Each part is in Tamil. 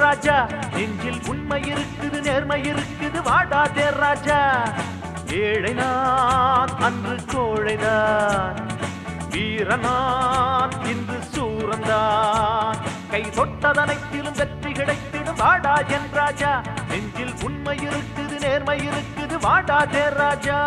ராஜா நெஞ்சில் உண்மை இருக்குது நேர்மை இருக்குது வாடாதே ராஜா ஏழை நான் அன்று கோழைதான் வீரனான் இன்று சூரந்தான் கை தொட்டதனைத்திலும் வெற்றி கிடைத்திடும் வாடா என் ராஜா நெஞ்சில் உண்மை இருக்குது நேர்மை இருக்குது வாடாதே ராஜா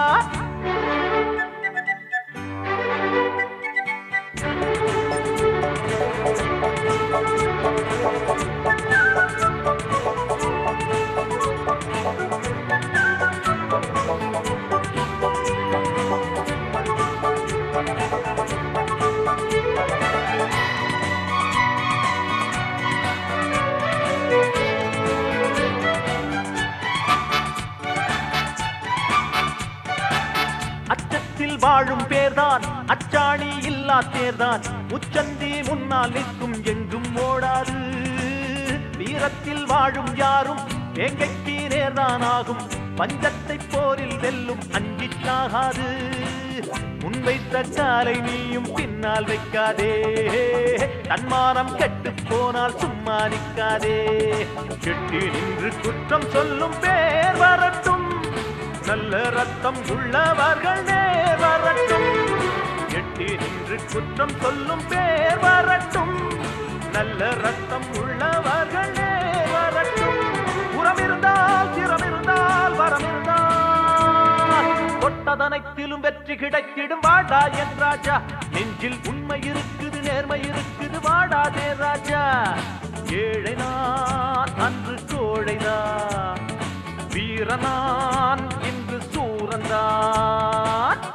அச்சத்தில் வாழும் பேர்தான் அச்சாணி இல்லா தேர்தான் உச்சந்தி முன்னால் நிற்கும் எங்கும் ஓடாது வீரத்தில் வாழும் யாரும் வேங்கைக்கு நேர்தான் ஆகும் பஞ்சத்தை போரில் வெல்லும் அஞ்சிச்சாகாது முன்வைத்த காலை நீயும் பின்னால் வைக்காதே தன்மானம் கெட்டு போனால் சும்மா நிற்காதே கெட்டி நின்று குற்றம் சொல்லும் பேர் வரட்டும் நல்ல ரத்தம் உள்ளவர்கள் நேர் வரட்டும் எட்டி நின்று குற்றம் சொல்லும் பேர் வரட்டும் நல்ல ரத்தம் உள்ளவர்கள் நேர் வரட்டும் உரம் இருந்தால் திறம் இருந்தால் வரம் இருந்தால் தொட்டதனைத்திலும் வெற்றி கிடைத்திடும் வாடா என் ராஜா நெஞ்சில் உண்மை இருக்குது நேர்மை இருக்குது வாடாதே ராஜா ஏழை நான் அன்று கோழைதான் வீரனான் இன்று சூரந்தான்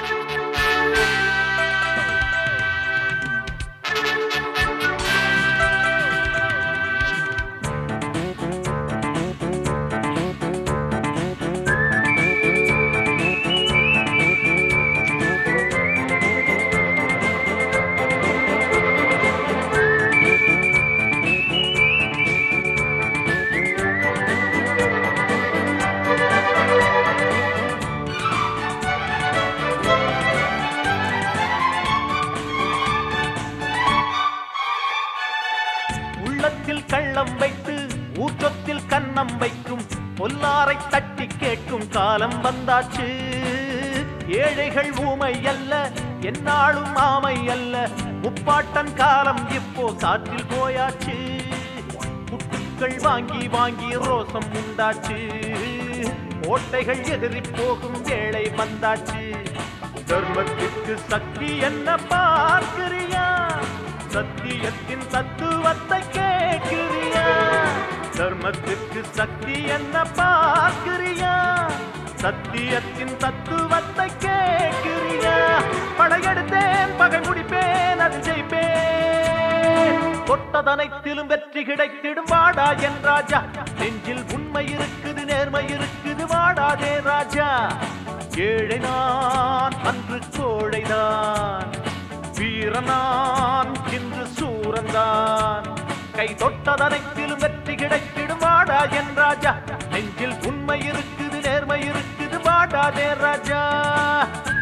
உள்ளத்தில் கள்ளம் வைத்து ஊற்றத்தில் கன்னம் வைக்கும் பொல்லாரை தட்டி கேட்கும் காலம் வந்தாச்சு ஏழைகள் ஊமை அல்ல என்னாலும் ஆமை அல்ல முப்பாட்டன் காலம் இப்போ காற்றில் போயாச்சு குட்டுக்கள் வாங்கி வாங்கி ரோசம் உண்டாச்சு கோட்டைகள் எதிரி போகும் வேளை வந்தாச்சு தர்மத்திற்கு சக்தி என்ன பார்க்கிறியா சத்தியத்தின் தத்துவத்தை கேட்கிறியா தர்மத்திற்கு சக்தி என்ன பார்க்கிறியா சத்தியத்தின் தத்துவத்தை கேட்கிறியா படையெடுத்தேன் பகை முடிப்பேன் அது ஜெயிப்பேன் தொட்டதனைத்திலும் வெற்றி கிடைத்திடும் வாடா என் ராஜா நெஞ்சில் உண்மை இருக்குது நேர்மை இருக்குது வாடாதே ராஜா ஏழை நான் அன்று கோழைதான் வீரனான் இன்று சூரந்தான் கை தொட்டதனைத்திலும் வெற்றி கிடைத்திடும் வாடா என் ராஜா நெஞ்சில் உண்மை இருக்குது நேர்மை இருக்குது வாடாதே ராஜா